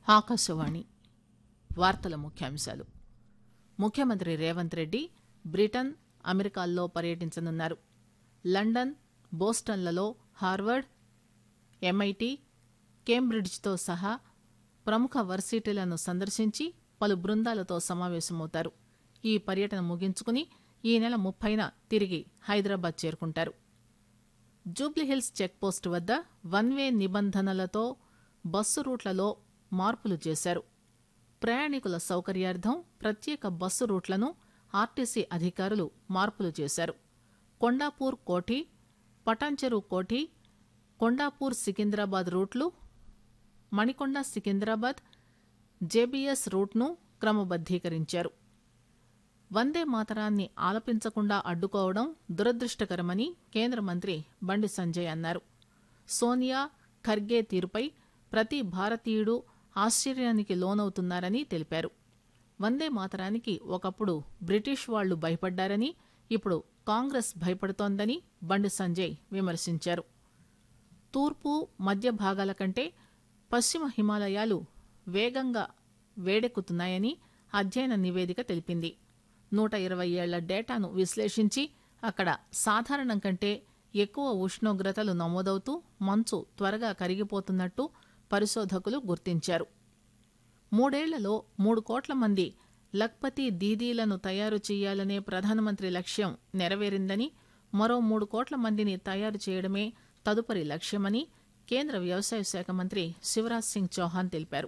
ఆకాశవాణి వార్తల ముఖ్యాంశాలు ముఖ్యమంత్రి రేవంత్ రెడ్డి బ్రిటన్ అమెరికాల్లో పర్యటించనున్నారు లండన్ బోస్టన్లలో హార్వర్డ్ ఎంఐటి కేంబ్రిడ్జ్తో సహా ప్రముఖ వర్సిటీలను సందర్శించి పలు బృందాలతో సమావేశమవుతారు ఈ పర్యటన ముగించుకుని ఈ నెల ముప్పైన తిరిగి హైదరాబాద్ చేరుకుంటారు జూబ్లీహిల్స్ చెక్పోస్టు వద్ద వన్ వే నిబంధనలతో బస్సు రూట్లలో మార్పులు చేశారు ప్రయాణికుల సౌకర్యార్థం ప్రత్యేక బస్సు రూట్లను ఆర్టీసీ అధికారులు మార్పులు చేశారు కొండాపూర్ కోఠి పటాన్చెరు కోఠి కొండాపూర్ సికింద్రాబాద్ రూట్లు మణికొండ సికింద్రాబాద్ జేబీఎస్ రూట్ను క్రమబద్దీకరించారు వందే మాతరాన్ని ఆలపించకుండా అడ్డుకోవడం దురదృష్టకరమని కేంద్ర మంత్రి బండి సంజయ్ అన్నారు సోనియా ఖర్గే తీరుపై ప్రతి భారతీయుడు ఆశ్చర్యానికి లోనవుతున్నారని తెలిపారు వందే మాతరానికి ఒకప్పుడు బ్రిటిష్ వాళ్లు భయపడ్డారని ఇప్పుడు కాంగ్రెస్ భయపడుతోందని బండి సంజయ్ విమర్శించారు తూర్పు మధ్య భాగాల కంటే పశ్చిమ హిమాలయాలు వేగంగా వేడెక్కుతున్నాయని అధ్యయన నివేదిక తెలిపింది నూట ఇరవై ఏళ్ల డేటాను విశ్లేషించి అక్కడ సాధారణం కంటే ఎక్కువ ఉష్ణోగ్రతలు నమోదవుతూ మంచు త్వరగా కరిగిపోతున్నట్టు పరిశోధకులు గుర్తించారు మూడేళ్లలో మూడు కోట్ల మంది లక్పతి దీదీలను తయారు చేయాలనే ప్రధానమంత్రి లక్ష్యం నెరవేరిందని మరో మూడు కోట్ల మందిని తయారు చేయడమే తదుపరి లక్ష్యమని కేంద్ర వ్యవసాయ శాఖ మంత్రి శివరాజ్ సింగ్ చౌహాన్ తెలిపారు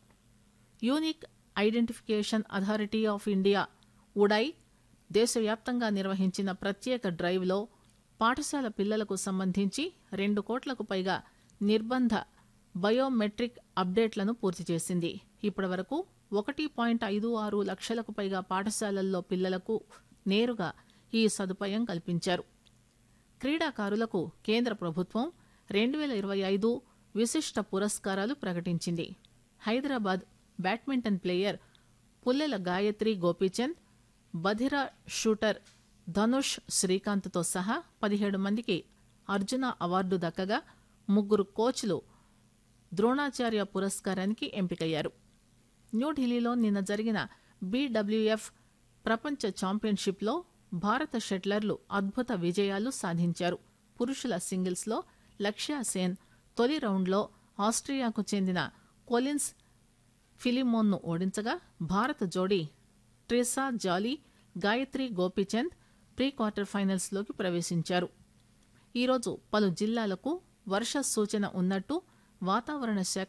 unique identification authority of India UIDAI దేశవ్యాప్తంగా నిర్వహించిన ప్రత్యేక డ్రైవ్లో పాఠశాల పిల్లలకు సంబంధించి రెండు కోట్లకు పైగా నిర్బంధ బయోమెట్రిక్ అప్డేట్లను పూర్తి చేసింది ఇప్పటి వరకు ఒకటి పాయింట్ ఐదు ఆరు లక్షలకు పైగా పాఠశాలల్లో పిల్లలకు నేరుగా ఈ సదుపాయం కల్పించారు క్రీడాకారులకు కేంద్ర ప్రభుత్వం రెండు వేల ఇరవై ఐదు విశిష్ట పురస్కారాలు ప్రకటించింది హైదరాబాద్ బ్యాడ్మింటన్ ప్లేయర్ పుల్లెల గాయత్రి గోపీచంద్ బధిరా షూటర్ ధనుష్ శ్రీకాంత్తో సహా పదిహేడు మందికి అర్జున అవార్డు దక్కగా ముగ్గురు కోచ్లు ద్రోణాచార్య పురస్కారానికి ఎంపికయ్యారు న్యూఢిల్లీలో నిన్న జరిగిన బీడబ్ల్యూఎఫ్ ప్రపంచ ఛాంపియన్షిప్లో భారత షట్లర్లు అద్భుత విజయాలు సాధించారు పురుషుల సింగిల్స్లో లక్ష్య సేన్ తొలి రౌండ్లో ఆస్ట్రియాకు చెందిన కొలిన్స్ ఫిలిమోన్ను ఓడించగా భారత జోడీ ట్రిసా జాలీ గాయత్రి గోపీచంద్ ప్రీ క్వార్టర్ ఫైనల్స్లోకి ప్రవేశించారు ఈరోజు పలు జిల్లాలకు వర్ష సూచన ఉన్నట్టు వాతావరణ శాఖ